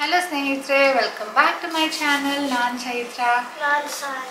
Hello ಸ್ನೇಹಿತರೆ welcome back to my channel ನಾನು ಚೈತ್ರ ನಾನು ಸಾಯ್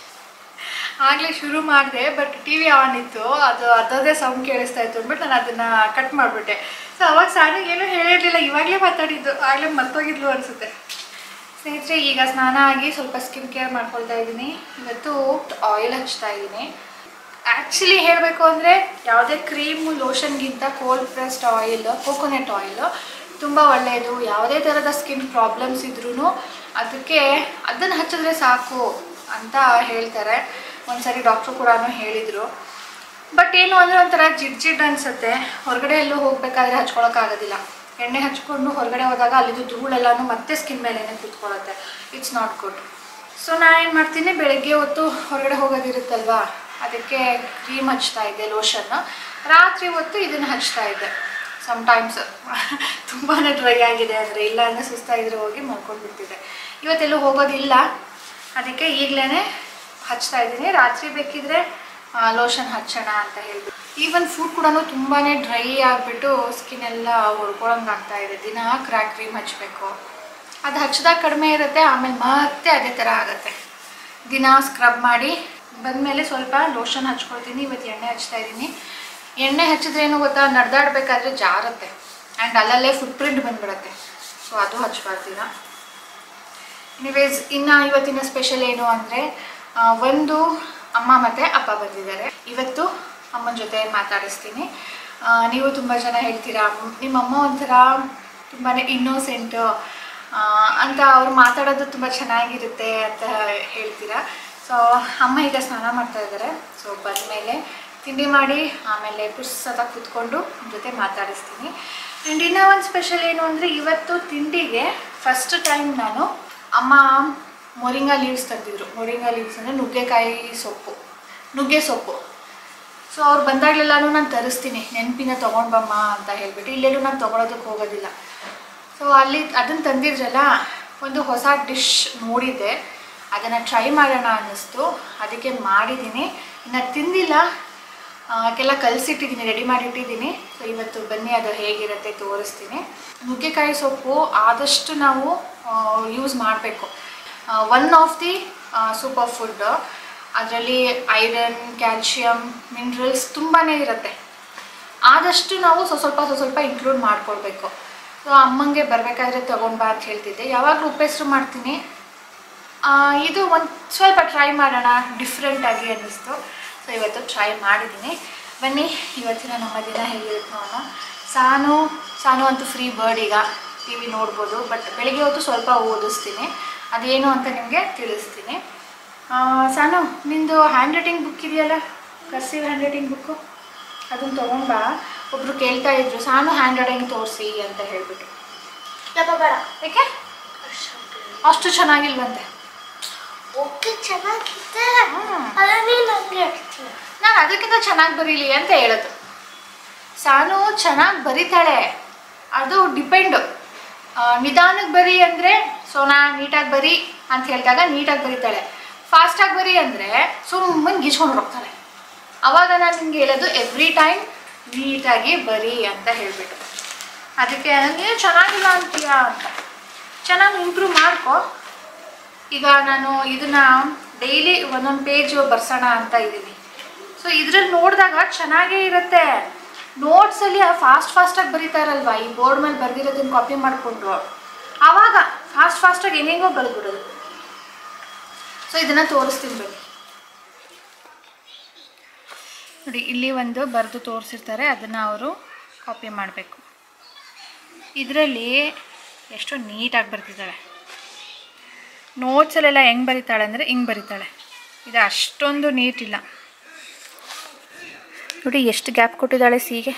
ಆಗಲೇ ಶುರು ಮಾಡಿದೆ ಬಟ್ ಟಿ ವಿ ಆನ್ ಇತ್ತು ಅದು ಅರ್ಧದೇ ಸೌಂಡ್ ಕೇಳಿಸ್ತಾ ಇತ್ತು ಅಂದ್ಬಿಟ್ಟು ನಾನು ಅದನ್ನು ಕಟ್ ಮಾಡಿಬಿಟ್ಟೆ ಸೊ ಅವಾಗ ಸಾಣಿಗೆ ಏನೂ ಹೇಳಿರಲಿಲ್ಲ ಇವಾಗಲೇ ಮಾತಾಡಿದ್ದು ಆಗಲೇ ಮರ್ತೋಗಿದ್ಲು ಅನಿಸುತ್ತೆ ಸ್ನೇಹಿತರೆ ಈಗ ಸ್ನಾನ ಆಗಿ ಸ್ವಲ್ಪ ಸ್ಕಿನ್ ಕೇರ್ ಮಾಡ್ಕೊಳ್ತಾ ಇದ್ದೀನಿ ಇವತ್ತು ಆಯಿಲ್ ಹಚ್ತಾ ಇದ್ದೀನಿ ಆ್ಯಕ್ಚುಲಿ ಹೇಳಬೇಕು ಅಂದರೆ ಯಾವುದೇ ಕ್ರೀಮು ಲೋಷನ್ಗಿಂತ cold pressed oil coconut oil ತುಂಬ ಒಳ್ಳೆಯದು ಯಾವುದೇ ಥರದ ಸ್ಕಿನ್ ಪ್ರಾಬ್ಲಮ್ಸ್ ಇದ್ರೂ ಅದಕ್ಕೆ ಅದನ್ನು ಹಚ್ಚಿದ್ರೆ ಸಾಕು ಅಂತ ಹೇಳ್ತಾರೆ ಒಂದ್ಸರಿ ಡಾಕ್ಟ್ರು ಕೂಡ ಹೇಳಿದರು ಬಟ್ ಏನು ಅಂದರೆ ಒಂಥರ ಜಿಡ್ ಜಿಡ್ ಅನಿಸುತ್ತೆ ಹೊರಗಡೆ ಎಲ್ಲೂ ಹೋಗಬೇಕಾದ್ರೆ ಹಚ್ಕೊಳಕ್ಕಾಗೋದಿಲ್ಲ ಎಣ್ಣೆ ಹಚ್ಕೊಂಡು ಹೊರಗಡೆ ಹೋದಾಗ ಅಲ್ಲಿದ್ದು ಧೂಳೆಲ್ಲನೂ ಮತ್ತೆ ಸ್ಕಿನ್ ಮೇಲೇ ಕೂತ್ಕೊಳ್ಳುತ್ತೆ ಇಟ್ಸ್ ನಾಟ್ ಗುಡ್ ಸೊ ನಾನು ಏನು ಮಾಡ್ತೀನಿ ಬೆಳಗ್ಗೆ ಹೊತ್ತು ಹೊರಗಡೆ ಹೋಗೋದಿರುತ್ತಲ್ವಾ ಅದಕ್ಕೆ ಕ್ರೀಮ್ ಹಚ್ತಾ ಇದ್ದೆ ಲೋಷನ್ನ ರಾತ್ರಿ ಹೊತ್ತು ಇದನ್ನು ಹಚ್ತಾ ಇದ್ದೆ ಸಮ್ಟೈಮ್ಸ್ ತುಂಬಾ ಡ್ರೈ ಆಗಿದೆ ಅಂದರೆ ಇಲ್ಲ ಅಂದರೆ ಸುಸ್ತಾಗಿದ್ರೆ ಹೋಗಿ ಮಲ್ಕೊಂಡು ಬಿಡ್ತಿದ್ದೆ ಇವತ್ತೆಲ್ಲೂ ಹೋಗೋದಿಲ್ಲ ಅದಕ್ಕೆ ಈಗಲೇ ಹಚ್ತಾ ಇದ್ದೀನಿ ರಾತ್ರಿ ಬೇಕಿದ್ರೆ ಲೋಷನ್ ಹಚ್ಚೋಣ ಅಂತ ಹೇಳ್ಬಿಟ್ಟು ಈವನ್ ಫುಡ್ ಕೂಡ ತುಂಬಾ ಡ್ರೈ ಆಗಿಬಿಟ್ಟು ಸ್ಕಿನ್ ಎಲ್ಲ ಹೊಡ್ಕೊಳಂಗೆ ಆಗ್ತಾ ಇದೆ ದಿನ ಕ್ರ್ಯಾಕ್ ಕ್ರೀಮ್ ಹಚ್ಚಬೇಕು ಅದು ಹಚ್ಚಿದಾಗ ಕಡಿಮೆ ಇರುತ್ತೆ ಆಮೇಲೆ ಮತ್ತೆ ಅದೇ ಥರ ಆಗುತ್ತೆ ದಿನ ಸ್ಕ್ರಬ್ ಮಾಡಿ ಬಂದಮೇಲೆ ಸ್ವಲ್ಪ ಲೋಷನ್ ಹಚ್ಕೊಳ್ತೀನಿ ಇವತ್ತು ಎಣ್ಣೆ ಹಚ್ತಾ ಇದ್ದೀನಿ ಎಣ್ಣೆ ಹಚ್ಚಿದ್ರೆ ಏನು ಗೊತ್ತಾ ನಡೆದಾಡಬೇಕಾದ್ರೆ ಜಾರುತ್ತೆ ಆ್ಯಂಡ್ ಅಲ್ಲಲ್ಲೇ ಫುಟ್ ಪ್ರಿಂಟ್ ಬಂದ್ಬಿಡುತ್ತೆ ಸೊ ಅದು ಹಚ್ಬಾರ್ದಿಲ್ಲ ಎನಿವೇಸ್ ಇನ್ನು ಇವತ್ತಿನ ಸ್ಪೆಷಲ್ ಏನು ಅಂದರೆ ಒಂದು ಅಮ್ಮ ಮತ್ತು ಅಪ್ಪ ಬಂದಿದ್ದಾರೆ ಇವತ್ತು ಅಮ್ಮನ ಜೊತೆ ಮಾತಾಡಿಸ್ತೀನಿ ಆ, ನೀವು ತುಂಬ ಜನ ಹೇಳ್ತೀರಾ "ಮ್, ನಿಮ್ಮ ಅಮ್ಮ ಒಂಥರ ತುಂಬಾ ಇನ್ನೋಸೆಂಟು ಅಂತ ಅವ್ರು ಮಾತಾಡೋದು ತುಂಬ ಚೆನ್ನಾಗಿರುತ್ತೆ ಅಂತ ಹೇಳ್ತೀರಾ ಸೊ ಅಮ್ಮ ಈಗ ಸ್ನಾನ ಮಾಡ್ತಾ ಇದ್ದಾರೆ ಸೊ ಬಂದಮೇಲೆ ತಿಂಡಿ ಮಾಡಿ ಆಮೇಲೆ ಪುಸ್ತಕ ಕೂತ್ಕೊಂಡು ನಿಮ್ಮ ಜೊತೆ ಮಾತಾಡಿಸ್ತೀನಿ ಆ್ಯಂಡ್ ಇನ್ನೂ ಒಂದು ಸ್ಪೆಷಲ್ ಏನು ಅಂದರೆ ಇವತ್ತು ತಿಂಡಿಗೆ ಫಸ್ಟ್ ಟೈಮ್ ನಾನು ಅಮ್ಮ ಮೊರಿಂಗಾ ಲೀವ್ಸ್ ತೆಗೆದಿದ್ರು ಮೊರಿಂಗಾ ಲೀವ್ಸ್ ಅಂದರೆ ನುಗ್ಗೆಕಾಯಿ ಸೊಪ್ಪು ನುಗ್ಗೆ ಸೊಪ್ಪು ಸೊ ಅವ್ರು ಬಂದಾಗಲೆಲ್ಲನೂ ನಾನು ತರಿಸ್ತೀನಿ ನೆನಪಿನ ತೊಗೊಂಡು ಬಮ್ಮ ಅಂತ ಹೇಳ್ಬಿಟ್ಟು ಇಲ್ಲೆಲ್ಲೂ ನಾನು ತೊಗೊಳೋದಕ್ಕೆ ಹೋಗೋದಿಲ್ಲ ಸೊ ಅಲ್ಲಿ ಅದನ್ನು ತಂದಿದ್ರಲ್ಲ ಒಂದು ಹೊಸ ಡಿಶ್ ನೋಡಿದ್ದೆ ಅದನ್ನು ಟ್ರೈ ಮಾಡೋಣ ಅನ್ನಿಸ್ತು ಅದಕ್ಕೆ ಮಾಡಿದ್ದೀನಿ ಇನ್ನು ತಿಂದಿಲ್ಲ ಆ, ಕೆಲ ಕಲಸಿಟ್ಟಿದ್ದೀನಿ ರೆಡಿ ಮಾಡಿಟ್ಟಿದ್ದೀನಿ ಸೊ ಇವತ್ತು ಬನ್ನಿ ಅದು ಹೇಗಿರುತ್ತೆ ತೋರಿಸ್ತೀನಿ ನುಗ್ಗೆಕಾಯಿ ಸೊಪ್ಪು ಆದಷ್ಟು ನಾವು ಯೂಸ್ ಮಾಡಬೇಕು one of the super food ಅದರಲ್ಲಿ ಐರನ್ ಕ್ಯಾಲ್ಶಿಯಮ್ ಮಿನರಲ್ಸ್ ತುಂಬಾ ಇರುತ್ತೆ ಆದಷ್ಟು ನಾವು ಸ್ವ ಸ್ವಲ್ಪ ಸ್ವ ಸ್ವಲ್ಪ ಇನ್ಕ್ಲೂಡ್ ಮಾಡ್ಕೊಳ್ಬೇಕು ಸೊ ಅಮ್ಮಂಗೆ ಬರಬೇಕಾದ್ರೆ ತೊಗೊಂಡು ಬಾ ಅಂತ ಹೇಳ್ತಿದ್ದೆ ಯಾವಾಗಲೂ ಉಪ್ಪೆಸರು ಮಾಡ್ತೀನಿ ಆ, ಇದು ಒಂದು ಸ್ವಲ್ಪ ಟ್ರೈ ಮಾಡೋಣ ಡಿಫ್ರೆಂಟಾಗಿ ಅನ್ನಿಸ್ತು ಸೊ ಇವತ್ತು ಟ್ರೈ ಮಾಡಿದ್ದೀನಿ ಬನ್ನಿ ಇವತ್ತಿನ ನಮ್ಮ ದಿನ ಹೇಗಿರುತ್ತೆ ನೋಡೋಣ ಸಾನು ಸಾನು ಅಂತೂ ಫ್ರೀ ಬರ್ಡ್ ಈಗ ಟಿ ವಿ ನೋಡ್ಬೋದು ಬಟ್ ಬೆಳಿಗ್ಗೆ ಹೊತ್ತು ಸ್ವಲ್ಪ ಓದಿಸ್ತೀನಿ ಅದೇನು ಅಂತ ನಿಮಗೆ ತಿಳಿಸ್ತೀನಿ ಆ, ಸಾನು ನಿಂದು ಹ್ಯಾಂಡ್ ರೈಟಿಂಗ್ ಬುಕ್ ಇದೆಯಲ್ಲ ಕರ್ಸಿವ್ ಹ್ಯಾಂಡ್ ರೈಟಿಂಗ್ ಬುಕ್ಕು ಅದನ್ನು ತೊಗೊಂಡ್ಬಾ ಒಬ್ಬರು ಕೇಳ್ತಾ ಇದ್ರು ಸಾನು ಹ್ಯಾಂಡ್ ರೈಟಿಂಗ್ ತೋರಿಸಿ ಅಂತ ಹೇಳ್ಬಿಟ್ಟು ಯಪ್ಪ ಬೇಡ ಯಾಕೆ ಅಷ್ಟು ಚೆನ್ನಾಗಿಲ್ವಂತೆ ಓಕೆ ಚೆನ್ನಾಗಿದೆ ಹ್ಮ್. ಅದೇ ನೀನು ನಂಗೆ ಹೇಳ್ತೀನಿ ನಾನು ಅದಕ್ಕಿಂತ ಚೆನ್ನಾಗಿ ಬರೀಲಿ ಅಂತ ಹೇಳೋದು ಸಾನು ಚೆನ್ನಾಗಿ ಬರೀತಾಳೆ ಅದು ಡಿಪೆಂಡು ನಿಧಾನಕ್ಕೆ ಬರಿ ಅಂದರೆ ಸೋನಾ ನೀಟಾಗಿ ಬರಿ ಅಂತ ಹೇಳಿದಾಗ ನೀಟಾಗಿ ಬರೀತಾಳೆ ಫಾಸ್ಟಾಗಿ ಬರಿ ಅಂದರೆ ಸುಮ್ಮನೆ ಗೀಚ್ಕೊಂಡು ಹೋಗ್ತಾಳೆ ಅವಾಗ ನಾನು ನಿಮ್ಗೆ ಹೇಳೋದು ಎವ್ರಿ ಟೈಮ್ ನೀಟಾಗಿ ಬರಿ ಅಂತ ಹೇಳಿಬಿಟ್ಟು ಅದಕ್ಕೆ ನೀನು ಚೆನ್ನಾಗಿಲ್ಲ ಅಂತೀಯಾ ಅಂತ ಚೆನ್ನಾಗಿ ಇಂಪ್ರೂವ್ ಮಾಡ್ಕೊ ಈಗ ನಾನು ಇದನ್ನ ಡೈಲಿ ಒಂದೊಂದು ಪೇಜ್ ಬರ್ಸೋಣ ಅಂತ ಇದ್ದೀನಿ ಸೊ ಇದ್ರಲ್ಲಿ ನೋಡಿದಾಗ ಚೆನ್ನಾಗೇ ಇರುತ್ತೆ ನೋಟ್ಸಲ್ಲಿ ಫಾಸ್ಟ್ ಫಾಸ್ಟಾಗಿ ಬರೀತಾರಲ್ವಾ ಈ ಬೋರ್ಡ್ ಮೇಲೆ ಬರೆದಿರೋದನ್ನ ಕಾಪಿ ಮಾಡಿಕೊಂಡು ಆವಾಗ ಫಾಸ್ಟ್ ಫಾಸ್ಟಾಗಿ ಹೆಂಗೆಂಗೋ ಬರೆದ್ಬಿಡೋದು ಸೊ ಇದನ್ನು ತೋರಿಸ್ತೀನಿ ಬನ್ನಿ ನೋಡಿ ಇಲ್ಲಿ ಒಂದು ಬರೆದು ತೋರಿಸಿರ್ತಾರೆ ಅದನ್ನು ಅವರು ಕಾಪಿ ಮಾಡಬೇಕು ಇದರಲ್ಲಿ ಎಷ್ಟು ನೀಟಾಗಿ ಬರ್ತಿದ್ದಾಳೆ ನೋಟ್ಸಲ್ಲೆಲ್ಲ ಹೆಂಗೆ ಬರೀತಾಳೆ ಅಂದರೆ ಹಿಂಗೆ ಬರೀತಾಳೆ ಇದು ಅಷ್ಟೊಂದು ನೀಟ್ ಇಲ್ಲ ನೋಡಿ ಎಷ್ಟು ಗ್ಯಾಪ್ ಕೊಟ್ಟಿದ್ದಾಳೆ ಸಿಗೆ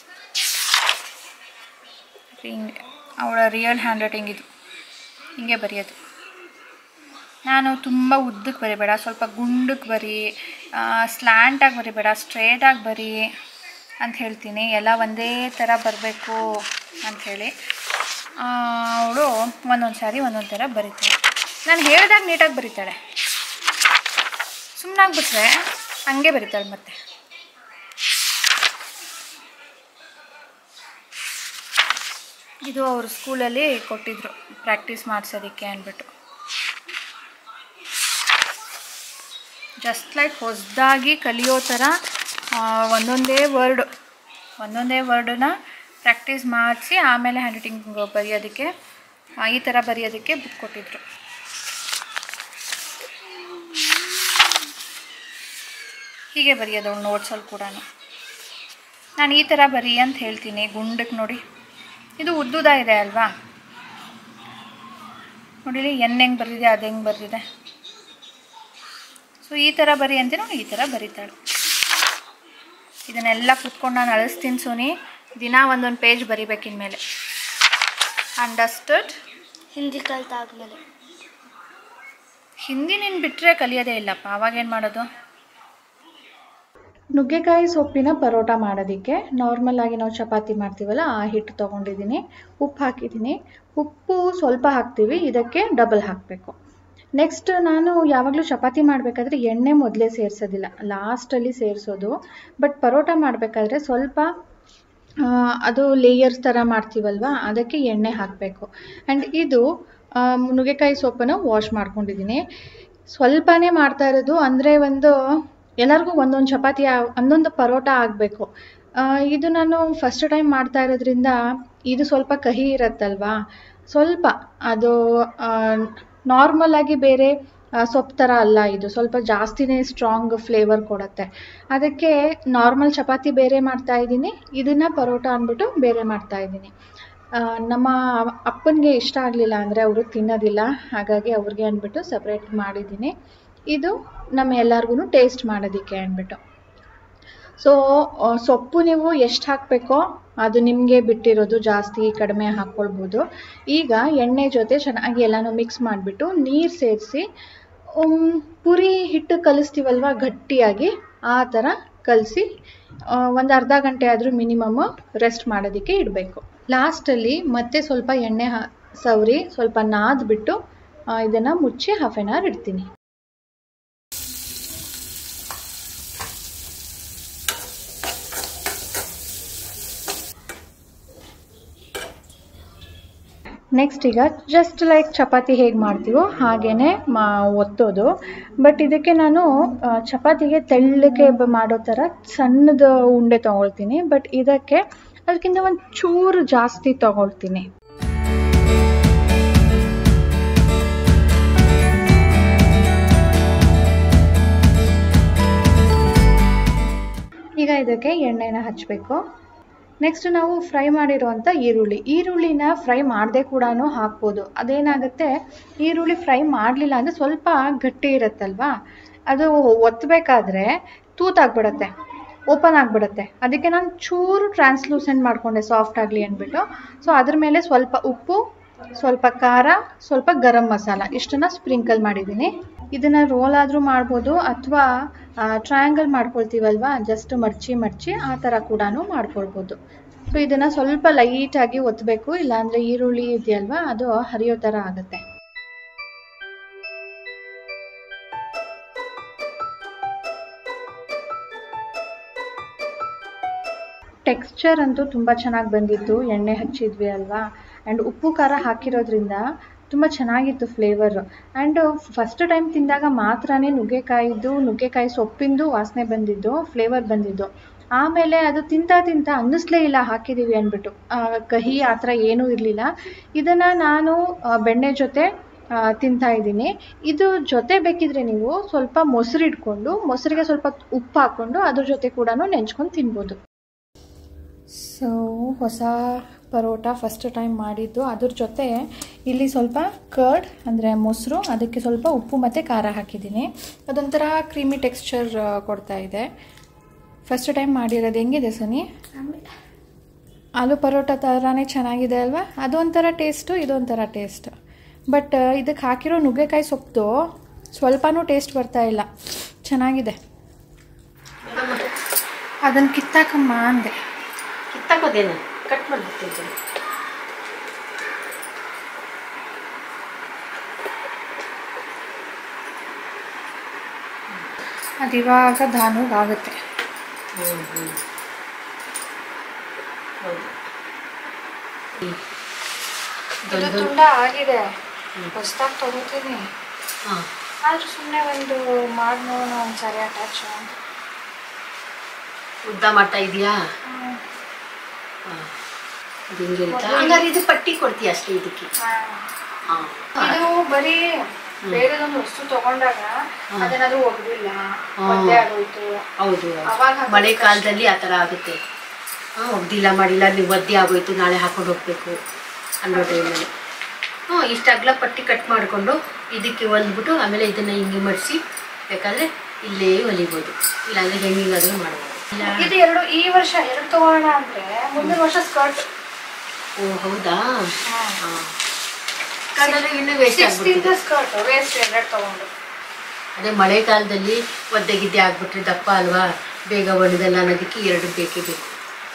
ಹಿಂಗೆ ಅವಳ ರಿಯಲ್ ಹ್ಯಾಂಡ್ ರೈಟಿಂಗ್ ಇದು ಹಿಂಗೆ ಬರೆಯೋದು ನಾನು ತುಂಬ ಉದ್ದಕ್ಕೆ ಬರಿಬೇಡ ಸ್ವಲ್ಪ ಗುಂಡಕ್ಕೆ ಬರಿ ಸ್ಲ್ಯಾಂಟಾಗಿ ಬರಿಬೇಡ ಸ್ಟ್ರೇಟಾಗಿ ಬರಿ ಅಂತ ಹೇಳ್ತೀನಿ ಎಲ್ಲ ಒಂದೇ ಥರ ಬರಬೇಕು ಅಂಥೇಳಿ ಅವಳು ಒಂದೊಂದು ಸಾರಿ ಒಂದೊಂದು ಥರ ಬರೀತಾಳೆ ನಾನು ಹೇಳಿದಾಗ ನೀಟಾಗಿ ಬರೀತಾಳೆ ಸುಮ್ಮನಾಗ್ಬಿಟ್ರೆ ಹಂಗೆ ಬರೀತಾಳೆ ಮತ್ತೆ ಇದು ಅವರು ಸ್ಕೂಲಲ್ಲಿ ಕೊಟ್ಟಿದ್ರು ಪ್ರಾಕ್ಟೀಸ್ ಮಾಡಿಸೋದಕ್ಕೆ ಅಂದ್ಬಿಟ್ಟು ಜಸ್ಟ್ ಲೈಕ್ ಹೊಸದಾಗಿ ಕಲಿಯೋ ಥರ ಆ, ಒಂದೊಂದೇ ವರ್ಡ್ ಒಂದೊಂದೇ ವರ್ಡನ್ನ ಪ್ರಾಕ್ಟೀಸ್ ಮಾಡಿಸಿ ಆಮೇಲೆ ಹ್ಯಾಂಡ್ ರೈಟಿಂಗ್ ಬರೆಯೋದಕ್ಕೆ ಆ, ಈ ಥರ ಬರೆಯೋದಕ್ಕೆ ಬುಕ್ ಕೊಟ್ಟಿದ್ರು ಹೀಗೆ ಬರೆಯೋದು ನೋಟ್ಸಲ್ಲಿ ಕೂಡ ನಾನು ಈ ಥರ ಬರೀ ಅಂತ ಹೇಳ್ತೀನಿ ಗುಂಡಕ್ಕೆ ನೋಡಿ ಇದು ಉದ್ದುದ ಇದೆ ಅಲ್ವಾ ನೋಡಿಲಿ ಎನ್ ಹೆಂಗೆ ಬರೆದಿದೆ ಅದು ಹೆಂಗೆ ಬರೆದಿದೆ ಸೊ ಈ ಥರ ಬರಿ ಅಂತೀನಿ ಅವ್ಳು ಈ ಥರ ಬರೀತಾಳೆ ಇದನ್ನೆಲ್ಲ ಕುತ್ಕೊಂಡು ನಾನು ಅಳಿಸ್ತೀನಿ ಸೋನಿ ದಿನ ಒಂದೊಂದು ಪೇಜ್ ಬರಿಬೇಕಿನ್ಮೇಲೆ ಅಂಡರ್ಸ್ಟುಡ್ ಹಿಂದಿ ಕಲ್ತಾದ್ಮೇಲೆ ಹಿಂದಿ ನೀನು ಬಿಟ್ಟರೆ ಕಲಿಯೋದೇ ಇಲ್ಲಪ್ಪ ಅವಾಗೇನು ಮಾಡೋದು ನುಗ್ಗೆಕಾಯಿ ಸೊಪ್ಪಿನ ಪರೋಟ ಮಾಡೋದಕ್ಕೆ ನಾರ್ಮಲ್ ಆಗಿ ನಾವು ಚಪಾತಿ ಮಾಡ್ತೀವಲ್ಲ ಆ ಹಿಟ್ಟು ತೊಗೊಂಡಿದ್ದೀನಿ ಉಪ್ಪು ಹಾಕಿದ್ದೀನಿ ಉಪ್ಪು ಸ್ವಲ್ಪ ಹಾಕ್ತೀವಿ ಇದಕ್ಕೆ ಡಬಲ್ ಹಾಕಬೇಕು ನೆಕ್ಸ್ಟ್ ನಾನು ಯಾವಾಗಲೂ ಚಪಾತಿ ಮಾಡಬೇಕಾದ್ರೆ ಎಣ್ಣೆ ಮೊದಲೇ ಸೇರಿಸೋದಿಲ್ಲ ಲಾಸ್ಟಲ್ಲಿ ಸೇರಿಸೋದು ಬಟ್ ಪರೋಟ ಮಾಡಬೇಕಾದ್ರೆ ಸ್ವಲ್ಪ ಆ, ಅದು ಲೇಯರ್ಸ್ ಥರ ಮಾಡ್ತೀವಲ್ವಾ ಅದಕ್ಕೆ ಎಣ್ಣೆ ಹಾಕಬೇಕು ಆ್ಯಂಡ್ ಇದು ಆ, ನುಗ್ಗೆಕಾಯಿ ಸೊಪ್ಪನ್ನು ವಾಶ್ ಮಾಡ್ಕೊಂಡಿದ್ದೀನಿ ಸ್ವಲ್ಪನೇ ಮಾಡ್ತಾ ಇರೋದು ಅಂದರೆ ಒಂದು ಎಲ್ಲರಿಗೂ ಒಂದೊಂದು ಚಪಾತಿ ಆ- ಒಂದೊಂದು ಪರೋಟ ಆಗಬೇಕು ಇದು ನಾನು ಫಸ್ಟ್ ಟೈಮ್ ಮಾಡ್ತಾ ಇರೋದ್ರಿಂದ ಇದು ಸ್ವಲ್ಪ ಕಹಿ ಇರತ್ತಲ್ವಾ ಸ್ವಲ್ಪ ಅದು ನಾರ್ಮಲ್ ಆಗಿ ಬೇರೆ ಆ, ಸೊಪ್ಪು ಥರ ಅಲ್ಲ ಇದು ಸ್ವಲ್ಪ ಜಾಸ್ತಿನೇ ಸ್ಟ್ರಾಂಗ್ ಫ್ಲೇವರ್ ಕೊಡುತ್ತೆ ಅದಕ್ಕೆ ನಾರ್ಮಲ್ ಚಪಾತಿ ಬೇರೆ ಮಾಡ್ತಾ ಇದ್ದೀನಿ ಇದನ್ನು ಪರೋಟ ಅಂದ್ಬಿಟ್ಟು ಬೇರೆ ಮಾಡ್ತಾ ಇದ್ದೀನಿ ಆ, ನಮ್ಮ ಅಪ್ಪನಿಗೆ ಇಷ್ಟ ಆಗಲಿಲ್ಲ ಅಂದರೆ ಅವರು ತಿನ್ನೋದಿಲ್ಲ ಹಾಗಾಗಿ ಅವ್ರಿಗೆ ಅಂದ್ಬಿಟ್ಟು ಸಪ್ರೇಟ್ ಮಾಡಿದ್ದೀನಿ ಇದು ನಮ್ಮ ಎಲ್ಲರಿಗೂ ಟೇಸ್ಟ್ ಮಾಡೋದಕ್ಕೆ ಅಂದ್ಬಿಟ್ಟು ಸೊ ಸೊಪ್ಪು ನೀವು ಎಷ್ಟು ಹಾಕಬೇಕೋ ಅದು ನಿಮಗೆ ಬಿಟ್ಟಿರೋದು ಜಾಸ್ತಿ ಕಡಿಮೆ ಹಾಕ್ಕೊಳ್ಬೋದು ಈಗ ಎಣ್ಣೆ ಜೊತೆ ಚೆನ್ನಾಗಿ ಎಲ್ಲನೂ ಮಿಕ್ಸ್ ಮಾಡಿಬಿಟ್ಟು ನೀರು ಸೇರಿಸಿ ಪುರಿ ಹಿಟ್ಟು ಕಲಿಸ್ತೀವಲ್ವ ಗಟ್ಟಿಯಾಗಿ ಆ ಥರ ಕಲಸಿ ಒಂದು ಅರ್ಧ ಗಂಟೆ ಆದರೂ ಮಿನಿಮಮ್ ರೆಸ್ಟ್ ಮಾಡೋದಕ್ಕೆ ಇಡಬೇಕು ಲಾಸ್ಟಲ್ಲಿ ಮತ್ತೆ ಸ್ವಲ್ಪ ಎಣ್ಣೆ ಹಾ ಸವರಿ ಸ್ವಲ್ಪ ನಾದ್ಬಿಟ್ಟು ಇದನ್ನು ಮುಚ್ಚಿ ಹಾಫ್ ಆನ್ ಅವರ್ ಇಡ್ತೀನಿ ನೆಕ್ಸ್ಟ್ ಈಗ ಜಸ್ಟ್ ಲೈಕ್ ಚಪಾತಿ ಹೇಗೆ ಮಾಡ್ತೀವೋ ಹಾಗೇ ಮಾ ಒತ್ತೋದು ಬಟ್ ಇದಕ್ಕೆ ನಾನು ಆ, ಚಪಾತಿಗೆ ತೆಳ್ಳಗೆ ಬ- ಮಾಡೋ ಥರ ಸಣ್ಣದು ಉಂಡೆ ತೊಗೊಳ್ತೀನಿ ಬಟ್ ಇದಕ್ಕೆ ಅದಕ್ಕಿಂತ ಒಂದು ಚೂರು ಜಾಸ್ತಿ ತೊಗೊಳ್ತೀನಿ ಈಗ ಇದಕ್ಕೆ ಎಣ್ಣೆನ ಹಚ್ಚಬೇಕು ನೆಕ್ಸ್ಟ್ ನಾವು ಫ್ರೈ ಮಾಡಿರುವಂಥ ಈರುಳ್ಳಿ ಈರುಳ್ಳಿನ ಫ್ರೈ ಮಾಡದೆ ಕೂಡ ಹಾಕ್ಬೋದು ಅದೇನಾಗುತ್ತೆ ಈರುಳ್ಳಿ ಫ್ರೈ ಮಾಡಲಿಲ್ಲ ಅಂದರೆ ಸ್ವಲ್ಪ ಗಟ್ಟಿ ಇರುತ್ತಲ್ವಾ ಅದು ಒತ್ತಬೇಕಾದ್ರೆ ತೂತಾಗ್ಬಿಡತ್ತೆ ಓಪನ್ ಆಗಿಬಿಡುತ್ತೆ ಅದಕ್ಕೆ ನಾನು ಚೂರು ಟ್ರಾನ್ಸ್ಲೂಸೆಂಟ್ ಮಾಡಿಕೊಂಡೆ ಸಾಫ್ಟ್ ಆಗಲಿ ಅಂದ್ಬಿಟ್ಟು ಸೊ ಅದ್ರ ಮೇಲೆ ಸ್ವಲ್ಪ ಉಪ್ಪು ಸ್ವಲ್ಪ ಖಾರ ಸ್ವಲ್ಪ ಗರಂ ಮಸಾಲ ಇಷ್ಟನ್ನ ಸ್ಪ್ರಿಂಕಲ್ ಮಾಡಿದ್ದೀನಿ ಇದನ್ನು ರೋಲ್ ಆದರೂ ಮಾಡ್ಬೋದು ಅಥವಾ ಟ್ರಯಾಂಗಲ್ ಮಾಡ್ಕೊಳ್ತೀವಲ್ವಾ ಜಸ್ಟ್ ಮಡ್ಚಿ ಮಡ್ಚಿ ಆ ಥರ ಕೂಡ ಮಾಡ್ಕೊಳ್ಬೋದು ಸೊ ಇದನ್ನು ಸ್ವಲ್ಪ ಲೈಟಾಗಿ ಒತ್ತಬೇಕು ಇಲ್ಲಾಂದರೆ ಈರುಳ್ಳಿ ಇದೆಯಲ್ವಾ ಅದು ಹರಿಯೋ ಥರ ಆಗುತ್ತೆ ಟೆಕ್ಸ್ಚರ್ ಅಂತೂ ತುಂಬ ಚೆನ್ನಾಗಿ ಬಂದಿತ್ತು ಎಣ್ಣೆ ಹಚ್ಚಿದ್ವಿ ಅಲ್ವಾ ಆ್ಯಂಡ್ ಉಪ್ಪು ಖಾರ ಹಾಕಿರೋದ್ರಿಂದ ತುಂಬ ಚೆನ್ನಾಗಿತ್ತು ಫ್ಲೇವರು ಆ್ಯಂಡ್ ಫಸ್ಟ್ ಟೈಮ್ ತಿಂದಾಗ ಮಾತ್ರನೇ ನುಗ್ಗೆಕಾಯಿದು ನುಗ್ಗೆಕಾಯಿ ಸೊಪ್ಪಿಂದು ವಾಸನೆ ಬಂದಿದ್ದು ಫ್ಲೇವರ್ ಬಂದಿದ್ದು ಆಮೇಲೆ ಅದು ತಿಂತಾ ತಿಂತಾ ಅನ್ನಿಸ್ಲೇ ಇಲ್ಲ ಹಾಕಿದ್ದೀವಿ ಅಂದ್ಬಿಟ್ಟು ಆ, ಕಹಿ ಆ ಥರ ಏನೂ ಇರಲಿಲ್ಲ ಇದನ್ನು ನಾನು ಆ, ಬೆಣ್ಣೆ ಜೊತೆ ಆ, ತಿಂತಾ ಇದ್ದೀನಿ ಇದು ಜೊತೆ ಬೇಕಿದ್ರೆ ನೀವು ಸ್ವಲ್ಪ ಮೊಸರು ಇಟ್ಕೊಂಡು ಮೊಸರಿಗೆ ಸ್ವಲ್ಪ ಉಪ್ಪು ಹಾಕ್ಕೊಂಡು ಅದ್ರ ಜೊತೆ ಕೂಡ ನೆಂಚ್ಕೊಂಡು ತಿನ್ಬೋದು ಸೊ ಹೊಸ ಪರೋಟ ಫಸ್ಟ್ ಟೈಮ್ ಮಾಡಿದ್ದು ಅದ್ರ ಜೊತೆ ಇಲ್ಲಿ ಸ್ವಲ್ಪ ಕರ್ಡ್ ಅಂದರೆ ಮೊಸರು ಅದಕ್ಕೆ ಸ್ವಲ್ಪ ಉಪ್ಪು ಮತ್ತು ಖಾರ ಹಾಕಿದ್ದೀನಿ ಅದೊಂಥರ ಕ್ರೀಮಿ ಟೆಕ್ಸ್ಚರ್ ಕೊಡ್ತಾ ಇದೆ ಫಸ್ಟ್ ಟೈಮ್ ಮಾಡಿರೋದು ಹೆಂಗಿದೆ ಸನಿ ಆಮೇಲೆ ಆಲೂ ಪರೋಟ ಥರನೇ ಚೆನ್ನಾಗಿದೆ ಅಲ್ವಾ ಅದೊಂಥರ ಟೇಸ್ಟು ಇದೊಂಥರ ಟೇಸ್ಟ್ ಬಟ್ ಇದಕ್ಕೆ ಹಾಕಿರೋ ನುಗ್ಗೆಕಾಯಿ ಸೊಪ್ಪು ಸ್ವಲ್ಪನೂ ಟೇಸ್ಟ್ ಬರ್ತಾ ಇಲ್ಲ ಚೆನ್ನಾಗಿದೆ ಅದನ್ನು ಕಿತ್ತಾಕಮ್ಮ ಅಂದೆ ಕಿತ್ತಾಕೋದೇನು ಕಟ್ ಮಾಡಿಬಿಡ್ತಿದ್ದೆ ಅದಿವಾಗ ಧಾನುಗಾಗುತ್ತೆ ಹ್ಞೂ ಹ್ಞೂ ಹೌದು ಇದು ದೊಡ್ಡ ತುಂಡ ಆಗಿದೆ ಹೊಸ್ದಾಗಿ ತಗೋತೀನಿ ಹಾಂ ಆದ್ರೂ ಸುಮ್ಮನೆ ಒಂದು ಮಾಡಿ ನೋಡೋಣ ಒಂದು ಸರಿ ಅಟ್ಯಾಚ್ ಉದ್ದ ಮಾಡ್ತಾ ಇದೀಯಾ ಹಾಂ ಅದು ಹಿಂಗೆ ಇರುತ್ತಾ? ಹಂಗಾರೆ ಇದು ಪಟ್ಟಿ ಕೊಡ್ತೀಯ ಅಷ್ಟೇ ಇದಕ್ಕೆ ಹಾಂ ಇದು ಬರೀ ಬೇರೆದೊಂದು ವಸ್ತು ತಗೊಂಡಾಗ ಅದನ್ನದು ಒಗ್ದಿಲ್ಲ ಒದ್ದೆ ಆಗೋಯ್ತು ಹೌದು ಅವಾಗ ಹಾಕೋದು ಮಳೆ ಕಾಲದಲ್ಲಿ ಆ ಥರ ಆಗುತ್ತೆ ಹಾಂ ಒಗ್ದಿಲ್ಲ ಮಾಡಿಲ್ಲ ನೀವು ಒದ್ದೆ ಆಗೋಯ್ತು ನಾಳೆ ಹಾಕೊಂಡು ಹೋಗ್ಬೇಕು ಅನ್ನೋ ಟೈಮಲ್ಲಿ ಹ್ಞೂ ಇಷ್ಟು ಅಗಲ ಪಟ್ಟಿ ಕಟ್ ಮಾಡಿಕೊಂಡು ಇದಕ್ಕೆ ಹೊಲ್ದ್ಬಿಟ್ಟು ಆಮೇಲೆ ಇದನ್ನು ಹಿಂಗೆ ಮಡಿಸಿ ಬೇಕಾದರೆ ಇಲ್ಲೇ ಹೊಲಿಬೋದು ಇಲ್ಲಾಂದರೆ ಹೆಂಗಿಗಾದರೂ ಮಾಡ್ಬೋದು ಇಲ್ಲ ಇದು ಎರಡು ಈ ವರ್ಷ ಎರಡು ತಗೋಣ ಅಂದ್ರೆ ಮುಂದಿನ ವರ್ಷ ಸ್ಕರ್ಟ್ ಓ ಹೌದಾ ಹಾಂ ಕಡಲೆ ಇನ್ನೂ ವೇಸ್ಟ್ ಆಗ್ಬಿಡ್ತಿದೆ ಸ್ಕರ್ಟ್ ವೇಸ್ಟ್ ಎರಡು ತಗೊಂಡು ಅದೇ ಮಳೆಗಾಲದಲ್ಲಿ ಒದ್ದೆ ಗಿದ್ದೆ ಆಗ್ಬಿಟ್ರೆ ದಪ್ಪ ಅಲ್ವಾ ಬೇಗ ಒಣದಲ್ಲ ಅನ್ನೋದಕ್ಕೆ ಎರಡು ಬೇಕೇ ಬೇಕು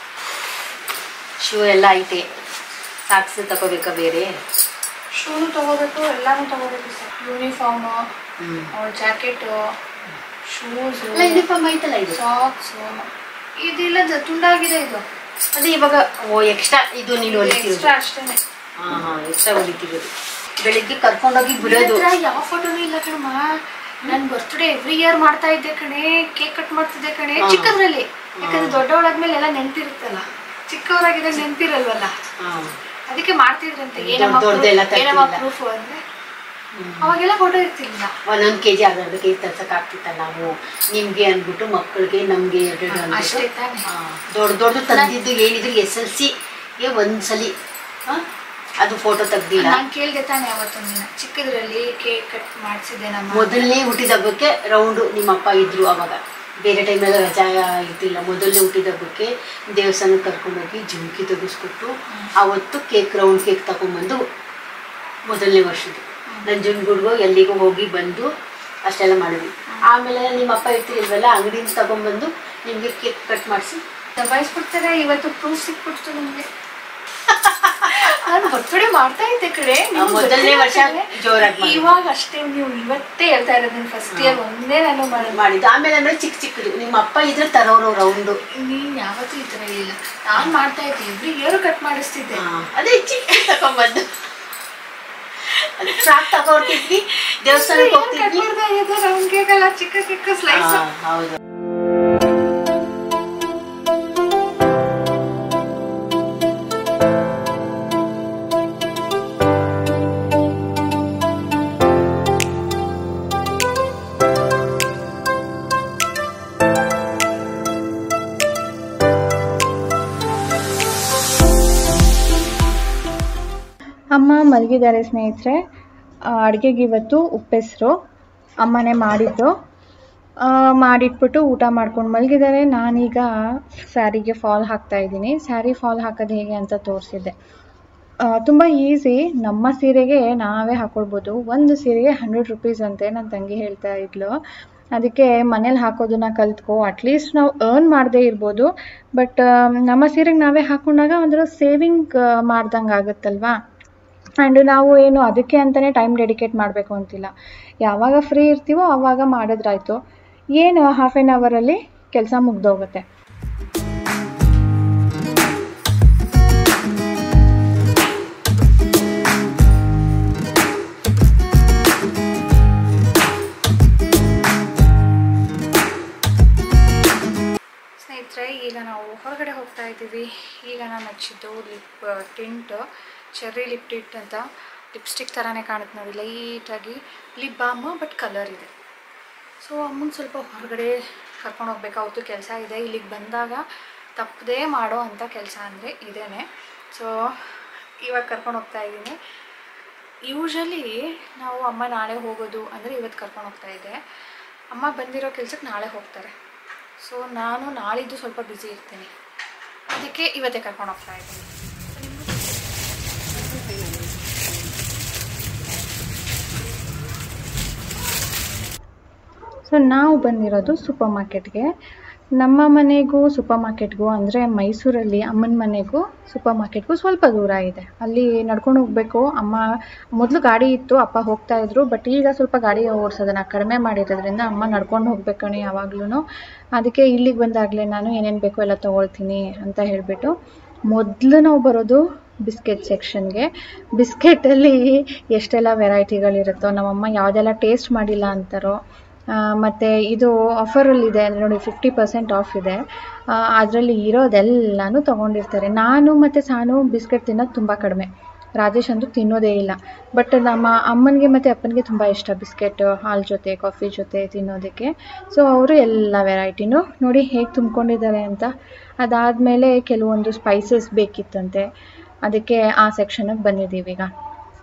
ಶೂ ಎಲ್ಲ ಐತೆ ಸಾಕ್ಸ್ ತಗೋಬೇಕಾ ಬೇರೆ ಶೂನು ತಗೋಬೇಕು ಎಲ್ಲಾನು ತಗೋಬೇಕು ಸರ್ ಯೂನಿಫಾರ್ಮು ಹ್ಞೂ ಜಾಕೆಟು ಶೂಸು ಅಲ್ಲ ಯೂನಿಫಾರ್ಮ್ ಐತಲ್ಲ ಇದು ಸಾಕ್ಸು ಇದಿಲ್ಲ ಜ- ತುಂಡಾಗಿದೆ ಇದು ಅದೇ ಇವಾಗ ಓ ಎಕ್ಸ್ಟ್ರಾ ಇದು ನೀನು ಹೊಲಿತಿರೋದು ಎಕ್ಸ್ಟ್ರಾ ಅಷ್ಟೇನೆ ಹಾಂ ಹಾಂ ಎಕ್ಸ್ಟ್ರಾ ಹೊಲಿತಿರೋದು ಬೆಳಿಗ್ಗೆ ಕರ್ಕೊಂಡೋಗಿ ಬಿಡೋದು ಇದ್ರ ಯಾವ ಫೋಟೋನು ಇಲ್ಲ ಕಣಮ್ಮ ನನ್ ಬರ್ತ್ಡೇ ಎವ್ರಿ ಇಯರ್ ಮಾಡ್ತಾ ಇದ್ದೆ ಕಣೆ ಕೇಕ್ ಕಟ್ ಮಾಡ್ತಿದ್ದೆ ಕಣೆ ಹಾ. ಚಿಕ್ಕದ್ರಲ್ಲಿ ಯಾಕಂದ್ರೆ ದೊಡ್ಡವಳಾದ್ಮೇಲೆ ಎಲ್ಲ ನೆನ್ಪಿರುತ್ತಲ್ಲ ಚಿಕ್ಕವರಾಗಿದ್ದಾಗ ನೆನ್ಪಿರಲ್ವಲ್ಲ ಹಾಂ ಅದಕ್ಕೆ ಮಾಡ್ತಿದ್ರಂತೆ ದೊಡ್ಡ- ಏನಮ್ಮ ದೊಡ್ಡದೆಲ್ಲ proof- ಏನಮ್ಮ ತರ್ತಿಲ್ಲ. ಪ್ರೂಫ್ ಅಂದ್ರೆ ಅವಾಗೆಲ್ಲ ಫೋಟೋ ಇರ್ತಿರ್ಲಿಲ್ಲ ಒಂದೊಂದು ಕೆ ಜಿ ಅರ್ಧ ಕೆ ಜಿ ತರ್ಸಕ್ಕೆ ಆಗ್ತಿತ್ತಲ್ಲ ನಾವು ನಿಮಗೆ ಅಂದ್ಬಿಟ್ಟು ಮಕ್ಕಳಿಗೆ ನಮಗೆ ಎರಡೆರಡು ಅಷ್ಟೇ ಅಂದ್ಬಿಟ್ಟು ತಾನೆ ಹಾ, ದೊಡ್ಡ ದೊಡ್ಡ ತಂದಿದ್ದು ಏನಿದ್ರು ಎಸ್ ಎಲ್ ಸಿಗೆ ಒಂದ್ಸಲಿ ಹಾ, ಅದು ಫೋಟೋ ತೆಗ್ದಿಲ್ಲ ನಾನ್ ಕೇಳ್ದೆ ತಾನೆ ಅವತ್ತೊಂದಿನ ಚಿಕ್ಕದ್ರಲ್ಲಿ ಕೇಕ್ ಕಟ್ ಮಾಡ್ಸಿದ್ದೆ ನಮ್ಮ ಮೊದಲನೇ ಹುಟ್ಟಿದ ಹಬ್ಬಕ್ಕೆ ರೌಂಡು ನಿಮ್ಮ ಅಪ್ಪ ಇದ್ರು ಅವಾಗ ಬೇರೆ ಟೈಮೆಲ್ಲ ರಜಾ ಇದ್ದಿಲ್ಲ ಮೊದಲನೇ ಹುಟ್ಟಿದ ಹಬ್ಬಕ್ಕೆ ದೇವಸ್ಥಾನಕ್ಕೆ ಕರ್ಕೊಂಡೋಗಿ ಜುಮ್ಕಿ ತೆಗೆಸ್ಕೊಟ್ಟು ಅವತ್ತು ಕೇಕ್ ರೌಂಡ್ ಕೇಕ್ ತಗೊಂಬಂದು ಮೊದಲನೇ ವರ್ಷದ್ದು ನಂಜನಗೂಡ್ಗೋ ಎಲ್ಲಿಗೋ ಹೋಗಿ ಬಂದು ಅಷ್ಟೆಲ್ಲ ಮಾಡಿದ್ವಿ ಆಮೇಲೆ ನಿಮ್ಮ ಅಪ್ಪ ಇರ್ತಿರ್ಲಿಲ್ವಲ್ಲ ಅಂಗಡಿಯಿಂದ ತಗೊಂಬಂದು ನಿಮಗೆ ಕೇಕ್ ಕಟ್ ಮಾಡಿಸಿ ದಬಾಯಿಸ್ಬಿಡ್ತಾರೆ ಇವತ್ತು ಪ್ರೂಫ್ ಸಿಕ್ಬಿಡ್ತು ನಮ್ಗೆ ನಾನು ಬರ್ತಡೇ ಮಾಡ್ತಾ ಇದ್ದೆ ಕಡೆ ಆ, ಮೊದಲನೇ ವರ್ಷ ಜೋರಾಗಿ ಮಾಡಿದ್ದು. ಇವಾಗ ಅಷ್ಟೇ ನೀವು ಇವತ್ತೇ ಹೇಳ್ತಾ ಇರೋದು ಫಸ್ಟ್ ಇಯರ್ ಒಂದೇ ನಾನು ಮಾಡೋದು ಮಾಡಿದ್ದು ಆಮೇಲೆ ಅಂದ್ರೆ ಚಿಕ್ಕ ಚಿಕ್ಕದು ನಿಮ್ಮ ಅಪ್ಪ ಇದ್ರೆ ತರೋರು ರೌಂಡು ನೀನ್ ಯಾವತ್ತೂ ಈ ಥರ ಇಲ್ಲ ನಾನು ಮಾಡ್ತಾ ಇದ್ದೆ ಎವ್ರಿ ಇಯರ್ ಕಟ್ ಮಾಡಿಸ್ತಿದ್ದೆ ಅದೇ ಚಿಕ್ಕ ತಗೊಂಬಂದು ಫ್ರಾಕ್ ತಗೊಂಡಿದ್ವಿ ದೇವಸ್ಥಾನಕ್ಕೆ ಕಟ್ ಹೋಗ್ತಿದ್ವಿ ಮಾಡ್ತಾ ಇದ್ದೆ ರೌಂಡ್ ಕೇಕ್ ಅಲ್ಲ ಚಿಕ್ಕ ಚಿಕ್ಕ ಸ್ಲೈಸ್ ಆ, ಹೌದು ಅಮ್ಮ ಮಲಗಿದ್ದಾರೆ ಸ್ನೇಹಿತರೆ ಅಡುಗೆಗೆ ಇವತ್ತು ಉಪ್ಪೆಸರು ಅಮ್ಮನೇ ಮಾಡಿದ್ದು ಆ, ಮಾಡಿಟ್ಬಿಟ್ಟು ಊಟ ಮಾಡ್ಕೊಂಡು ಮಲಗಿದ್ದಾರೆ ನಾನೀಗ ಸ್ಯಾರಿಗೆ ಫಾಲ್ ಹಾಕ್ತಾ ಇದ್ದೀನಿ ಸ್ಯಾರಿ ಫಾಲ್ ಹಾಕೋದು ಹೇಗೆ ಅಂತ ತೋರಿಸಿದ್ದೆ ತುಂಬ ಈಸಿ ನಮ್ಮ ಸೀರೆಗೆ ನಾವೇ ಹಾಕೊಳ್ಬೋದು ಒಂದು ಸೀರೆಗೆ ಹಂಡ್ರೆಡ್ ರುಪೀಸ್ ಅಂತೆ ನನ್ನ ತಂಗಿ ಹೇಳ್ತಾ ಇದ್ಲು ಅದಕ್ಕೆ ಮನೇಲಿ ಹಾಕೋದನ್ನ ಕಲ್ತ್ಕೋ ಅಟ್ಲೀಸ್ಟ್ ನಾವು ಅರ್ನ್ ಮಾಡದೇ ಇರ್ಬೋದು ಬಟ್ ನಮ್ಮ ಸೀರೆಗೆ ನಾವೇ ಹಾಕೊಂಡಾಗ ಒಂಥರ ಸೇವಿಂಗ್ ಮಾಡ್ದಂಗೆ ಆಗುತ್ತಲ್ವಾ ಆ್ಯಂಡ್ ನಾವು ಏನು ಅದಕ್ಕೆ ಅಂತಲೇ ಟೈಮ್ ಡೆಡಿಕೇಟ್ ಮಾಡಬೇಕು ಅಂತಿಲ್ಲ ಯಾವಾಗ ಫ್ರೀ ಇರ್ತೀವೋ ಆವಾಗ ಮಾಡಿದ್ರಾಯ್ತು ಏನು ಹಾಫ್ ಆ್ಯನ್ ಅವರಲ್ಲಿ ಕೆಲಸ ಮುಗ್ದೋಗುತ್ತೆ ಸ್ನೇಹಿತರೆ ಈಗ ನಾವು ಹೊರಗಡೆ ಹೋಗ್ತಾ ಇದ್ದೀವಿ ಈಗ ನಾನು ಹಚ್ಚಿದ್ದು lip tint cherry lip tint ಅಂತ ಲಿಪ್ಸ್ಟಿಕ್ ಥರನೇ ಕಾಣುತ್ತೆ ನೋಡಿ ಲೈಟಾಗಿ ಲಿಪ್ ಬಾಮ್ ಬಟ್ ಕಲರ್ ಇದೆ ಸೊ ಅಮ್ಮಂಗೆ ಸ್ವಲ್ಪ ಹೊರಗಡೆ ಕರ್ಕೊಂಡು ಹೋಗ್ಬೇಕು ಅವತ್ತು ಕೆಲಸ ಇದೆ ಇಲ್ಲಿಗೆ ಬಂದಾಗ ತಪ್ಪದೇ ಮಾಡೋ ಅಂಥ ಕೆಲಸ ಅಂದರೆ ಇದೇನೆ ಸೊ ಇವಾಗ ಕರ್ಕೊಂಡು ಹೋಗ್ತಾ ಇದ್ದೀನಿ ಯೂಶಲಿ ನಾವು ಅಮ್ಮ ನಾಳೆ ಹೋಗೋದು ಅಂದರೆ ಇವತ್ತು ಕರ್ಕೊಂಡು ಹೋಗ್ತಾ ಇದ್ದೆ ಅಮ್ಮ ಬಂದಿರೋ ಕೆಲ್ಸಕ್ಕೆ ನಾಳೆ ಹೋಗ್ತಾರೆ ಸೊ ನಾನು ನಾಳಿದ್ದು ಸ್ವಲ್ಪ ಬ್ಯುಸಿ ಇರ್ತೀನಿ ಅದಕ್ಕೆ ಇವತ್ತೇ ಕರ್ಕೊಂಡು ಹೋಗ್ತಾ ಇದ್ದೀನಿ ಸೊ ನಾವು ಬಂದಿರೋದು ಸೂಪರ್ ಮಾರ್ಕೆಟ್ಗೆ ನಮ್ಮ ಮನೆಗೂ ಸೂಪರ್ ಮಾರ್ಕೆಟ್ಗೂ ಅಂದರೆ ಮೈಸೂರಲ್ಲಿ ಅಮ್ಮನ ಮನೆಗೂ ಸೂಪರ್ ಮಾರ್ಕೆಟ್ಗೂ ಸ್ವಲ್ಪ ದೂರ ಇದೆ ಅಲ್ಲಿ ನಡ್ಕೊಂಡು ಹೋಗಬೇಕು ಅಮ್ಮ ಮೊದಲು ಗಾಡಿ ಇತ್ತು ಅಪ್ಪ ಹೋಗ್ತಾ ಇದ್ರು ಬಟ್ ಈಗ ಸ್ವಲ್ಪ ಗಾಡಿ ಓಡಿಸೋದನ್ನ ಕಡಿಮೆ ಮಾಡಿರೋದ್ರಿಂದ ಅಮ್ಮ ನಡ್ಕೊಂಡು ಹೋಗ್ಬೇಕಣೆ ಯಾವಾಗ್ಲೂ ಅದಕ್ಕೆ ಇಲ್ಲಿಗೆ ಬಂದಾಗಲೇ ನಾನು ಏನೇನು ಬೇಕೋ ಎಲ್ಲ ತೊಗೊಳ್ತೀನಿ ಅಂತ ಹೇಳಿಬಿಟ್ಟು ಮೊದಲು ನಾವು ಬರೋದು ಬಿಸ್ಕೆಟ್ ಸೆಕ್ಷನ್ಗೆ ಬಿಸ್ಕೆಟಲ್ಲಿ ಎಷ್ಟೆಲ್ಲ ವೆರೈಟಿಗಳಿರುತ್ತೋ ನಮ್ಮಮ್ಮ ಯಾವುದೆಲ್ಲ ಟೇಸ್ಟ್ ಮಾಡಿಲ್ಲ ಅಂತಾರೋ ಆ, ಮತ್ತೆ ಇದು ಆಫರಲ್ಲಿದೆ ನೋಡಿ ಫಿಫ್ಟಿ ಪರ್ಸೆಂಟ್ ಆಫ್ ಇದೆ ಅದರಲ್ಲಿ ಇರೋದೆಲ್ಲನೂ ತೊಗೊಂಡಿರ್ತಾರೆ ನಾನು ಮತ್ತು ಸಾನು ಬಿಸ್ಕೆಟ್ ತಿನ್ನೋದು ತುಂಬ ಕಡಿಮೆ ರಾಜೇಶ್ ಅಂತೂ ತಿನ್ನೋದೇ ಇಲ್ಲ ಬಟ್ ನಮ್ಮ ಅಮ್ಮನಿಗೆ ಮತ್ತು ಅಪ್ಪನಿಗೆ ತುಂಬ ಇಷ್ಟ ಬಿಸ್ಕೆಟ್ ಹಾಲು ಜೊತೆ ಕಾಫಿ ಜೊತೆ ತಿನ್ನೋದಕ್ಕೆ ಸೊ ಅವರು ಎಲ್ಲ ವೆರೈಟಿನೂ ನೋಡಿ ಹೇಗೆ ತುಂಬ್ಕೊಂಡಿದ್ದಾರೆ ಅಂತ ಅದಾದಮೇಲೆ ಕೆಲವೊಂದು ಸ್ಪೈಸಸ್ ಬೇಕಿತ್ತಂತೆ ಅದಕ್ಕೆ ಆ ಸೆಕ್ಷನಿಗೆ ಬಂದಿದ್ದೀವಿ ಈಗ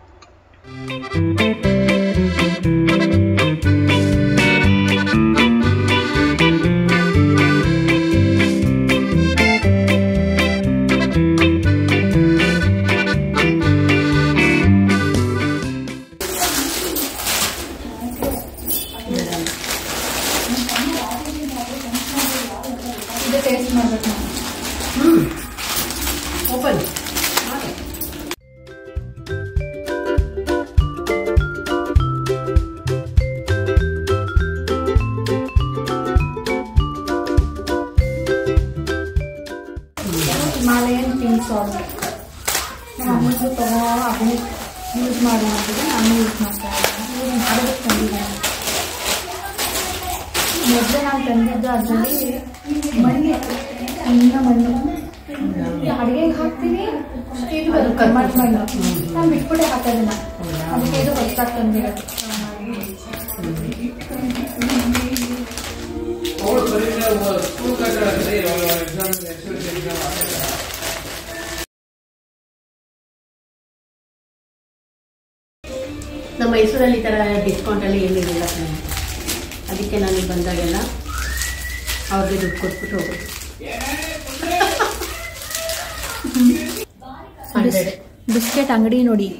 ಇದು ಟೇಸ್ಟ್ ಮಾಡ್ಬೇಕು ನಾನು ಓಪನ್ ಹಿಮಾಲಯನ್ ಪಿಂಕ್ ಸಾಲ್ಟ್ ನಮ್ಮ ಅಮ್ಮನಿಗೂ ತಗೋ ಅದನ್ನೇ ಯೂಸ್ ಮಾಡಿ ಅಂತಿದೆ ನಾನು ಯೂಸ್ ಮಾಡ್ತಾ ಇದ್ದೀನಿ ಇವ್ರು ಮಾಡೋದಕ್ಕೆ ತಂದಿದ್ದೀನಿ ಮೊದಲು ನಾನು ತಂದಿದ್ದು ಅದರಲ್ಲಿ ಮಣ್ಣಿತ್ತು ಸಣ್ಣ ಮಣ್ಣು ಅಡುಗೆಗೆ ಹಾಕ್ತೀನಿ ಇದು ಬರುತ್ತೆ ಮಣ್ಣು ಮಣ್ಣು ನಾನು ಬಿಟ್ಬಿಟ್ಟೆ ಹಾಕೋದಿಲ್ಲ ಅದಕ್ಕೆ ಇದು ಹೊಸದಾಗಿ ತಂದಿರೋದು ನಮ್ಮ ಮೈಸೂರಲ್ಲಿ ಈ ಥರ ಡಿಸ್ಕೌಂಟಲ್ಲಿ ಏನಿರಲಿಲ್ಲ ಕಣೆ. ಅದಕ್ಕೆ ನಾನು ಇಲ್ಲಿ ಬಂದಾಗೆಲ್ಲ ಅವ್ರಿಗೆ ದುಡ್ಡು ಕೊಟ್ಬಿಟ್ಟು ಹೋಗೋದು ಹಂಡ್ರೆಡ್ ಬಿಸ್ಕೆಟ್ ಅಂಗಡಿ ನೋಡಿ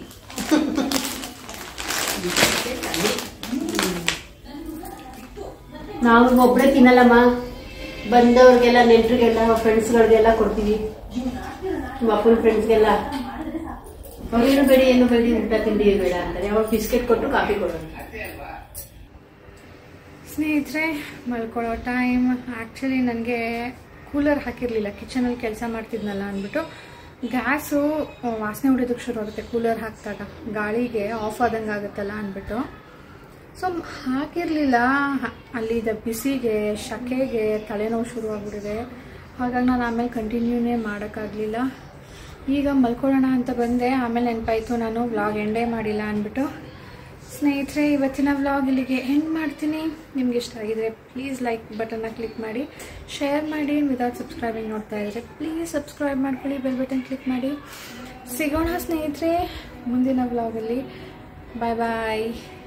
ನಾವು ಒಬ್ಬರೇ ತಿನ್ನಲ್ಲಮ್ಮ ಬಂದವ್ರಿಗೆಲ್ಲ ನೆಂಟರಿಗೆಲ್ಲ ಫ್ರೆಂಡ್ಸ್ಗಳಿಗೆಲ್ಲ ಕೊಡ್ತೀವಿ ನಿಮ್ಮ ಅಪ್ಪನ ಫ್ರೆಂಡ್ಸ್ಗೆಲ್ಲ ಅವ್ರೇನು ಬೇಡಿ ಏನು ಬೇಡಿ ಊಟ ತಿಂಡಿ ಬೇಡ ಅಂತಾರೆ ಅವ್ರು ಬಿಸ್ಕೆಟ್ ಕೊಟ್ಟು ಕಾಫಿ ಕೊಡೋದು ಸ್ನೇಹಿತರೆ ಮಲ್ಕೊಳ್ಳೋ ಟೈಮ್ ಆ್ಯಕ್ಚುಲಿ ನನಗೆ ಕೂಲರ್ ಹಾಕಿರಲಿಲ್ಲ ಕಿಚನಲ್ಲಿ ಕೆಲಸ ಮಾಡ್ತಿದ್ನಲ್ಲ ಅಂದ್ಬಿಟ್ಟು ಗ್ಯಾಸು ವಾಸನೆ ಹೊಡಿಯೋದಕ್ಕೆ ಶುರು ಆಗುತ್ತೆ ಕೂಲರ್ ಹಾಕಿದಾಗ ಗಾಳಿಗೆ ಆಫ್ ಆದಂಗೆ ಆಗುತ್ತಲ್ಲ ಅಂದ್ಬಿಟ್ಟು ಸೊ ಹಾಕಿರಲಿಲ್ಲ ಅಲ್ಲಿದ್ದ ಬಿಸಿಗೆ ಶಕೆಗೆ ತಲೆನೋವು ಶುರು ಆಗ್ಬಿಟ್ಟಿದೆ ಹಾಗಾಗಿ ನಾನು ಆಮೇಲೆ ಕಂಟಿನ್ಯೂನೇ ಮಾಡೋಕ್ಕಾಗಲಿಲ್ಲ ಈಗ ಮಲ್ಕೊಳ್ಳೋಣ ಅಂತ ಬಂದೆ ಆಮೇಲೆ ನೆನಪಾಯಿತು ನಾನು ವ್ಲಾಗ್ ಎಂಡೇ ಮಾಡಿಲ್ಲ ಅಂದ್ಬಿಟ್ಟು ಸ್ನೇಹಿತರೆ ಇವತ್ತಿನ ವ್ಲಾಗ್ ಇಲ್ಲಿಗೆ ಎಂಡ್ ಮಾಡ್ತೀನಿ ನಿಮ್ಗೆ ಇಷ್ಟ ಆಗಿದ್ರೆ ಪ್ಲೀಸ್ ಲೈಕ್ ಬಟನ್ನ ಕ್ಲಿಕ್ ಮಾಡಿ ಶೇರ್ ಮಾಡಿ ವಿದೌಟ್ ಸಬ್ಸ್ಕ್ರೈಬಿಂಗ್ ನೋಡ್ತಾ ಇದ್ರೆ ಪ್ಲೀಸ್ ಸಬ್ಸ್ಕ್ರೈಬ್ ಮಾಡ್ಕೊಳ್ಳಿ ಬೆಲ್ ಬಟನ್ ಕ್ಲಿಕ್ ಮಾಡಿ ಸಿಗೋಣ ಸ್ನೇಹಿತರೆ ಮುಂದಿನ ವ್ಲಾಗಲ್ಲಿ ಬಾಯ್ ಬಾಯ್